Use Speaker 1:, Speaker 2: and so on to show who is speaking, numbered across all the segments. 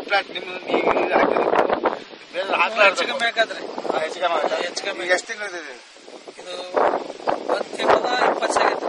Speaker 1: Plot ನಿಮ್ ಈಗ ಇದು ಹಾಕಿದ್ರೆ ಬೇರೆ ಹಾಕ್ಲಾರ್ದು
Speaker 2: ಹೆಚ್ಚು ಕಮ್ಮಿ ಬೇಕಾದ್ರೆ
Speaker 1: ಹಾ, ಹೆಚ್ಚು ಕಮ್ಮಿ ಆಗುತ್ತಾ?
Speaker 2: ಹೆಚ್ಚು ಕಮ್ಮಿ.
Speaker 1: ಈಗ ಎಷ್ಟು ತಿಂಗಳು ಇದೆ
Speaker 2: ಇದು ಒಂದ್ ತಿಂಗಳದ ಇಪ್ಪತ್ತು ಆಗೈತ್ರಿ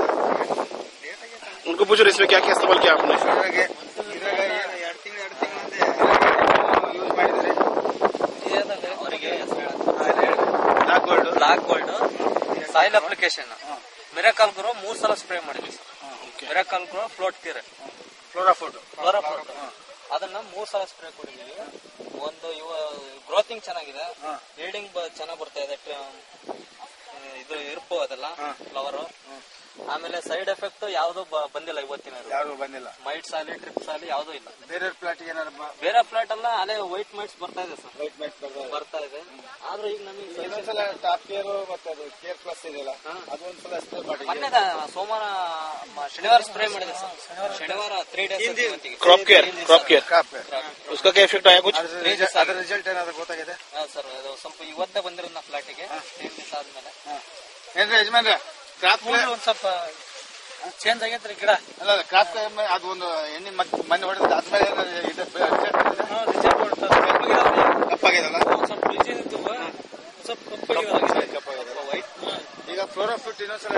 Speaker 3: उनको पूछो इसमें क्या क्या इस्तेमाल किया आपने
Speaker 1: ಇದ್ರಾಗೆ ಇದ್ರಾಗ ಎರಡು ತಿಂಗಳು ಎರಡು ತಿಂಗಳು ಯೂಸ್ ಮಾಡಿದ್ರಿ
Speaker 2: ಏನಂದ್ರೆ ಅವರಿಗೆ
Speaker 1: black gold
Speaker 2: black gold soil application miracle grow ಮೂರ್ ಸಲ ಸ್ಪ್ರೇ ಮಾಡಿದ್ವಿ ಸರ್ ಮಿರಾಕಲ್ ಗ್ರೋ ಫ್ಲೋಟ್ ತೀರೆ
Speaker 1: ಫ್ಲೋರಾಫೋಡ್
Speaker 2: ಕ್ಲೋರೋಫೋರ್ಟ್ ಅದನ್ನ ಮೂರ್ ಸಲ ಸ್ಪ್ರೇ ಕೊಟ್ಟಿದ್ದೀವಿ ಒಂದು ಇವ ಗ್ರೋತಿಂಗ್ ಚೆನ್ನಾಗಿದೆ ರೀಡಿಂಗ್ ಚೆನ್ನಾಗಿ ಬರ್ತಾ ಇದೆ ಟ್ರ- ಇದು ಇರ್ಪು ಅದೆಲ್ಲ ಫ್ಲವರ್ ಆಮೇಲೆ ಸೈಡ್ ಎಫೆಕ್ಟ್ ಯಾವ್ದು ಬ- ಬಂದಿಲ್ಲ ಇವತ್ತಿನ
Speaker 1: ಯಾರು ಬಂದಿಲ್ಲ
Speaker 2: ಮೈಟ್ಸ್ ಆಗಲಿ ಟ್ರಿಪ್ಸ್ ಆಗಲಿ ಯಾವ್ದು ಇಲ್ಲ
Speaker 1: ಬೇರೆ ಪ್ಲಾಟ್ಗೆ ಏನಾರು ಬ-
Speaker 2: ಬೇರೆ ಫ್ಲಾಟ್ ಎಲ್ಲ ಅಲ್ಲೇ ವೈಟ್ ಮೈಟ್ಸ್ ಬರ್ತಾ ಇದೆ ಸರ್
Speaker 1: ವೈಟ್ ಮ್ಯಾಟ್ ಬರ್ತಾ ಇದೆ.
Speaker 2: ಬರ್ತಾ ಇದೆ ಆದ್ರೂ ಈಗ ನಮಗೆ
Speaker 1: ಇನ್ನೊಂದ್ಸಲ ಟಾಪ್ ಕೇರ್ ಮತ್ತೆ ಅದು ಕೇರ್ ಪ್ಲಸ್ ಇದೆಯಲ್ಲ ಅದೊಂದ್ಸಲ ಸ್ಪ್ರೇ ಮಾಡಿ
Speaker 2: ಮೊನ್ನೆ ದ- ಸೋಮವಾರ ಮ- ಶನಿವಾರ ಸ್ಪ್ರೇ ಮಾಡಿದೆ ಸರ್ ಶನಿವಾರ three days
Speaker 3: crop care crop care
Speaker 1: crop
Speaker 3: उसका क्या इफेक्ट आया कुछ
Speaker 1: ಅದ್ರ ರಿಸ- ಅದ್ರ ರಿಸಲ್ಟ್ ಏನಾದ್ರು ಗೊತ್ತಾಗಿದೆ
Speaker 2: ಸರ್ ಅದು ಸ್ವಲ್ಪ ಇವತ್ತೇ ಬಂದಿರೋದು ನಾ ಫ್ಲಾಟಿಗೆ ಏಳು ದಿವಸ ಆದ್ಮೇಲೆ
Speaker 1: ಏನ್ರಿ ಯಜಮಾನ್ರೆ ಕ್ರಾಪ್
Speaker 2: ಕೂಡ್ಲು ಒಂದ್ ಸ್ವಲ್ಪ ಚೇಂಜ್ ಆಗೈತ್ರಿ ಗಿಡ
Speaker 1: ಅಲ್ಲ ಕ್ರಾಪ್ ಅದು ಒಂದು ಎಣ್ಣೆ ಮತ್ತೆ ಮನೆ ಹೊಡೆದ ಆದ್ಮೇಲೆ ಏನಾದ್ರು ಇದು ಬೆ- result ಬಂದಿದೆ? ಕಪ್ಪಾಗಿದಲ್ಲ
Speaker 2: ಒಂದ್ ಸ್ವಲ್ಪ ರುಚಿ ಇತ್ತು ಒಂದ್ ಸ್ವಲ್ಪ ಕಪ್ಪಾಗಿದೆ ವೈಟ್
Speaker 1: ಈಗ ಫ್ಲೋರೋಫಿಟ್ ಇನ್ನೊಂದ್ಸಲ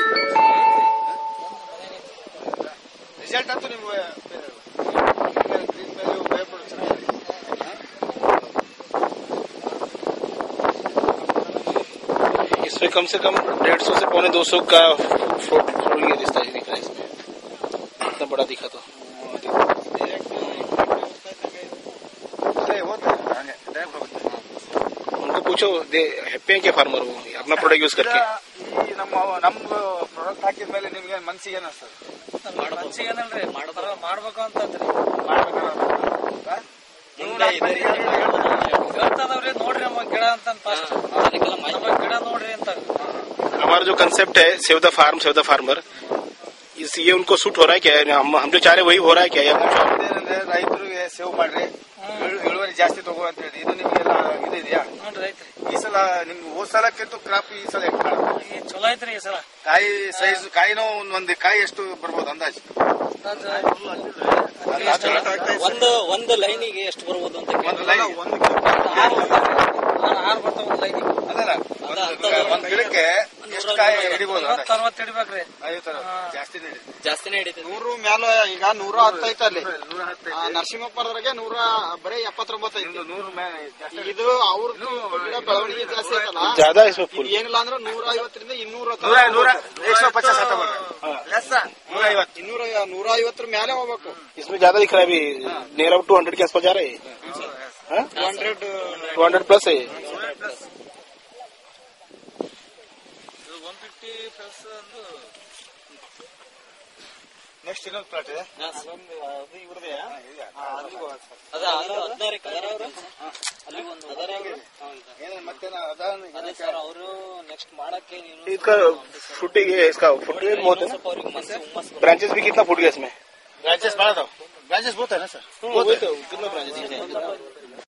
Speaker 1: ರಿಸಲ್ಟ್ ಅಂತೂ ನಿಮ್ಗೆ ಗ್ರೀನ್ ವ್ಯಾಲ್ಯೂ ಭಯಪಡು ಚೆನ್ನಾಗಿದೆ
Speaker 3: इसमें कम से कम डेढ़ सौ से पौने दो सौ का फ्रूट फ्रूट ये दिखता है दिख रहा है इसमें इतना बड़ा दिखा तो
Speaker 1: ಅದೇ ಹೋಗ್ತದೆ ಹಂಗೆ ಡೈರೆಕ್ಟ್ ಹೋಗುತ್ತೆ
Speaker 3: उनको पूछो दे हैप्पी हैं क्या फार्मर वो अपना प्रोडक्ट यूज करके
Speaker 1: ಈ ನಮ್ಮ ನಮ್ದು ಪ್ರಾಡಕ್ಟ್ ಹಾಕಿದ ಮೇಲೆ ನಿಮ್ಗೆ ಮನ್ಸಿಗೆ ಏನು ಅನ್ಸ್ತದೆ
Speaker 2: ಮನ್ಸಿಗೆ ಏನಲ್ರಿ ಮಾಡ್ತಾರ ಮಾಡ್ಬೇಕು ಅಂತಂದ್ರಿ ಹೇಳ್ತಾದವ್ರಿ ನೋಡ್ರಿ ನಮ್ಮ ಗಿಡ ಅಂತ ಫಸ್ಟ್ ನಮ್ಮ ಗಿಡ ನೋಡ್ರಿ ಅಂತ
Speaker 3: हमारा जो कंसेप्ट है save the farm save the farmer इस ये उनको सूट हो रहा है क्या हम हम जो चाह रहे हैं वही हो रहा है क्या या कुछ और?
Speaker 1: ಏನಂದ್ರೆ ರೈತರಿಗೆ ಸೇವ್ ಮಾಡ್ರಿ ಇಳು- ಇಳುವರಿ ಜಾಸ್ತಿ ತಗೋ ಅಂತ ಹೇಳಿ ಇದು ನಿಮ್ಗೆಲ್ಲ ಇದು ಇದೆಯಾ
Speaker 2: ನೋಡ್ರಿ ಐತ್ರಿ
Speaker 1: ಈ ಸಲ ನಿಮ್ಗೆ ಹೋದ್ ಸಲಕ್ಕಿಂತ ಕ್ರಾಪ್ ಈ ಸಲ ಹೆಂಗ್ ಕಾಣುತ್ತೆ?
Speaker 2: ಈ ಚಲೋ ಐತ್ರಿ ಈ ಸಲ
Speaker 1: ಕಾಯಿ ಸೈಜ್ ಕಾಯಿನೂ ಒಂದ್ ಒಂದು ಕಾಯಿ ಎಷ್ಟು ಬರ್ಬೋದು ಅಂದಾಜು
Speaker 2: ಒಂದು ಒಂದು ಲೈನಿಗೆ ಎಷ್ಟು ಬರ್ಬೋದು ಅಂತ
Speaker 1: ಒಂದು ಲೈನ್ ಒಂದು
Speaker 2: ಆರು ಬರ್ತಾವ ಒಂದು ಲೈನಿಗೆ
Speaker 1: ಅದಲ್ಲ ಒಂದು ಒಂದ್ ಗಿಡಕ್ಕೆ ಎಷ್ಟು ಕಾಯಿ ಹಿಡಿಬೋದು
Speaker 2: ಅರವತ್ತು ಅರವತ್ತು ಹಿಡಿಬೇಕ್ರಿ
Speaker 1: ಐವತ್ತರ ಜಾಸ್ತಿ ಹಿಡಿದು
Speaker 2: ಜಾಸ್ತಿನೇ ಹಿಡಿತೈತಿ
Speaker 4: ನೂರು ಮ್ಯಾಲ ಈಗ ನೂರ ಹತ್ತೈತೆ ಅಲ್ಲಿ
Speaker 1: ನೂರ ಹತ್ತು
Speaker 4: ಆ, ನರಸಿಂಹಪ್ಪರವರೆಗೆ ನೂರ ಬರೀ ಎಪ್ಪತ್ತೊಂಬತ್ತು ಐತಿ
Speaker 1: ನಿಮ್ದು ನೂರು ಮೇಲೆ ಜಾಸ್ತಿ
Speaker 4: ಇದು ಅವ್ರದ್ದು ಗಿಡ ಬೆಳವಣಿಗೆ ಜಾಸ್ತಿ ಐತಲ್ಲ
Speaker 3: ज्यादा है इसमें
Speaker 4: ಇದು
Speaker 3: फूल
Speaker 4: ಏನಿಲ್ಲ ಅಂದ್ರೆ ನೂರ ಐವತ್ತರಿಂದ ಇನ್ನೂರ
Speaker 1: ನೂರ ನೂರ ಏಕ್ಸೋ ಪಚಾಸ್ ಹತ್ತ ಲೆಸ್ ನೂರ ಐವತ್ತು
Speaker 4: ಇನ್ನೂರ ನೂರ ಐವತ್ತರ ಮೇಲೆ ಹೋಗ್ಬೇಕು
Speaker 3: इसमें ज्यादा दिख रहा है अभी नियर अबाउट टू हंड्रेड के आसपास जा रहा है
Speaker 4: two hundred
Speaker 3: two hundred plus है ये।
Speaker 2: ಒನ್ ಫಿಫ್ಟಿ ಪ್ಲಸ್ ಒಂದು
Speaker 1: ನೆಕ್ಸ್ಟ್ ಇನ್ನೊಂದು ಪ್ಲಾಟ್ ಇದೆ
Speaker 4: ಅದು ಇವ್ರದೇ
Speaker 2: ಅದ ಹದಿನಾರು ಕಲರ್ ಅಲ್ಲಿ ಒಂದು
Speaker 1: ಏನ ಮತ್ತೇನ ಅದಾನ
Speaker 2: ಅದೇ ಸರ್ ಅವರು ನೆಕ್ಸ್ಟ್ ಮಾಡಕ್ಕೆ ನೀನು
Speaker 3: इसका फुटिंग है इसका फुटिंग बहुत है
Speaker 2: ಸ್ವಲ್ಪ ಅವ್ರಿಗೆ ಮನಸ್ಸು ಹುಮ್ಮಸ್
Speaker 3: ब्रांचेस भी कितना फुट गया इसमें
Speaker 1: ಬ್ರಾಂಚಸ್ ಭಾಳ ಅದಾವ ಬ್ರಾಂಚಸ್ ಬೋತಾನ ಸರ್
Speaker 3: वही तो कितना ब्रांचेस